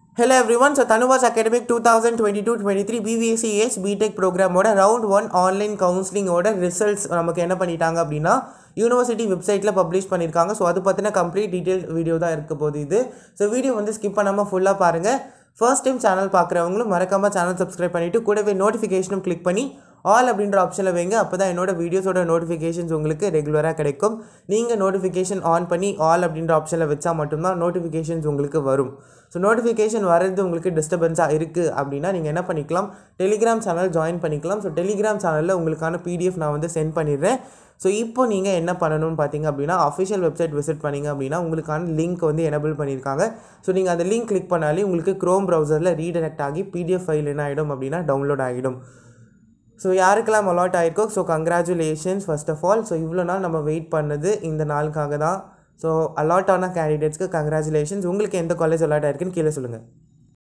hello everyone so TANUVAS academic two thousand twenty two twenty three BVSCS BTech ப்ரோக்ராமோட round one online கவுன்சிலிங்கோட results நமக்கு என்ன பண்ணிட்டாங்க அப்படின்னா யூனிவர்சிட்டி வெப்சைட்டில் பப்ளிஷ் பண்ணியிருக்காங்க ஸோ அது பற்றின கம்ப்ளீட் டீட்டெயில் வீடியோ தான் இருக்க போகுது இது ஸோ வீடியோ வந்து ஸ்கிப் பண்ணாமல் ஃபுல்லாக பாருங்கள் ஃபர்ஸ்ட் டைம் சேனல் பார்க்குறவங்களும் மறக்காமல் சேனல் சப்ஸ்கிரைப் பண்ணிவிட்டு கூடவே நோட்டிஃபிகேஷனும் கிளிக் பண்ணி ஆல் அப்படின்ற ஆப்ஷனில் வைங்க அப்போ தான் என்னோட வீடியோஸோட நோட்டிஃபிகேஷன்ஸ் உங்களுக்கு ரெகுலராக கிடைக்கும் நீங்கள் நோட்டிஃபிகேஷன் ஆன் பண்ணி ஆல் அப்படின்ற ஆப்ஷனில் வச்சா மட்டும்தான் நோட்டிஃபிகேஷன்ஸ் உங்களுக்கு வரும் ஸோ நோட்டிஃபிகேஷன் வர்றது உங்களுக்கு டிஸ்டர்பன்ஸாக இருக்குது அப்படின்னா நீங்கள் என்ன பண்ணிக்கலாம் டெலிகிராம் சேனல் ஜாயின் பண்ணிக்கலாம் ஸோ டெலிகிராம் சேனலில் உங்களுக்கான பிடிஎஃப் நான் வந்து சென்ட் பண்ணிடுறேன் ஸோ இப்போ நீங்கள் என்ன பண்ணணும்னு பார்த்தீங்க அப்படின்னா அஃபிஷியல் வெப்சைட் விசிட் பண்ணிங்க அப்படின்னா உங்களுக்கான லிங்க் வந்து எனபிள் பண்ணியிருக்காங்க ஸோ நீங்கள் அந்த லிங்க் கிளிக் பண்ணாலே உங்களுக்கு க்ரோம் ப்ரௌசரில் ரீடைரக்ட் ஆகி பிடிஎஃப் ஃபைல் என்ன ஆகிடும் அப்படின்னா டவுன்லோட் ஆகிடும் ஸோ யாருக்கெல்லாம் அலாட் ஆயிருக்கோ so congratulations first of all so இவ்வளோ நாள் நம்ம வெயிட் பண்ணது இந்த நாளுக்காக தான் ஸோ அலாட் ஆன கேண்டிடேட்ஸ்க்கு கங்க்ராச்சுலேஷன்ஸ் உங்களுக்கு எந்த காலேஜ் அலாட் ஆயிருக்குன்னு கீழே சொல்லுங்கள்